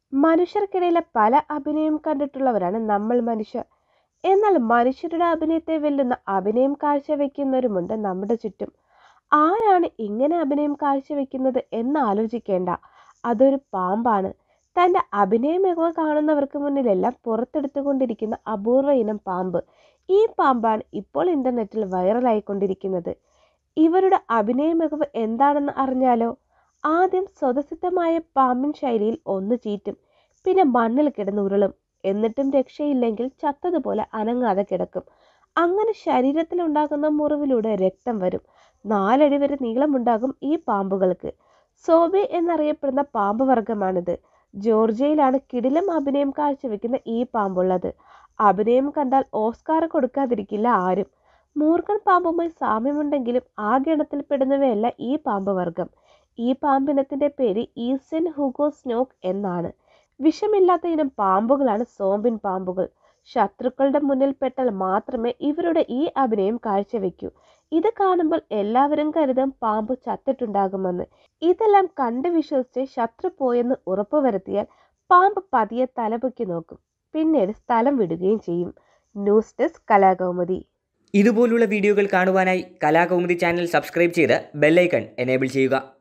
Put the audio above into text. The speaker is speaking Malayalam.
മനുഷ്യർക്കിടയിലെ പല അഭിനയം കണ്ടിട്ടുള്ളവരാണ് നമ്മൾ മനുഷ്യർ എന്നാൽ മനുഷ്യരുടെ അഭിനയത്തെ വെല്ലുന്ന അഭിനയം കാഴ്ചവെക്കുന്നവരുമുണ്ട് നമ്മുടെ ചുറ്റും ആരാണ് ഇങ്ങനെ അഭിനയം കാഴ്ചവെക്കുന്നത് എന്ന് ആലോചിക്കേണ്ട അതൊരു പാമ്പാണ് തൻ്റെ അഭിനയ മികവ് കാണുന്നവർക്ക് മുന്നിലെല്ലാം പുറത്തെടുത്തുകൊണ്ടിരിക്കുന്ന അപൂർവ ഇനം പാമ്പ് ഈ പാമ്പാണ് ഇപ്പോൾ ഇന്റർനെറ്റിൽ വൈറലായിക്കൊണ്ടിരിക്കുന്നത് ഇവരുടെ അഭിനയ മികവ് എന്താണെന്ന് അറിഞ്ഞാലോ ആദ്യം സ്വതസിദ്ധമായ പാമ്പിൻ ശൈലിയിൽ ഒന്ന് ചീറ്റും പിന്നെ മണ്ണിൽ കിടന്ന് ഉരുളും എന്നിട്ടും രക്ഷയില്ലെങ്കിൽ ചത്തതുപോലെ അനങ്ങാതെ കിടക്കും അങ്ങനെ ശരീരത്തിലുണ്ടാകുന്ന മുറിവിലൂടെ രക്തം വരും നാലടി വരെ നീളമുണ്ടാകും ഈ പാമ്പുകൾക്ക് സോബെ എന്നറിയപ്പെടുന്ന പാമ്പ് വർഗമാണിത് ജോർജിയയിലാണ് കിടിലം അഭിനയം കാഴ്ചവെക്കുന്ന ഈ പാമ്പുള്ളത് അഭിനയം കണ്ടാൽ ഓസ്കാർ കൊടുക്കാതിരിക്കില്ല ആരും മൂർഖൻ പാമ്പുമായി സാമ്യമുണ്ടെങ്കിലും ആ ഗണത്തിൽ പെടുന്നവയല്ല ഈ പാമ്പ് വർഗം ഈ പാമ്പിനത്തിന്റെ പേര് ഈസ്റ്റേൺ ഹുഗോ സ്നോക്ക് എന്നാണ് വിഷമില്ലാത്ത ഇനം പാമ്പുകളാണ് സോംബിൻ പാമ്പുകൾ ശത്രുക്കളുടെ മുന്നിൽ പെട്ടാൽ മാത്രമേ ഇവരുടെ ഈ അഭിനയം കാഴ്ചവെക്കൂ ഇത് കാണുമ്പോൾ എല്ലാവരും കരുതും പാമ്പ് ചത്തിട്ടുണ്ടാകുമെന്ന് ഇതെല്ലാം കണ്ട് വിശ്വസിച്ച് ശത്രു പോയെന്ന് ഉറപ്പുവരുത്തിയാൽ പാമ്പ് പതിയെ തലപൊക്കി നോക്കും പിന്നീട് സ്ഥലം വിടുകയും ചെയ്യും ന്യൂസ് ഡെസ്ക് കലാകൗമുദി ഇതുപോലുള്ള വീഡിയോകൾ കാണുവാനായി കലാകൗമുദി ചാനൽ സബ്സ്ക്രൈബ് ചെയ്ത് ബെല്ലൈക്കൺ എനേബിൾ ചെയ്യുക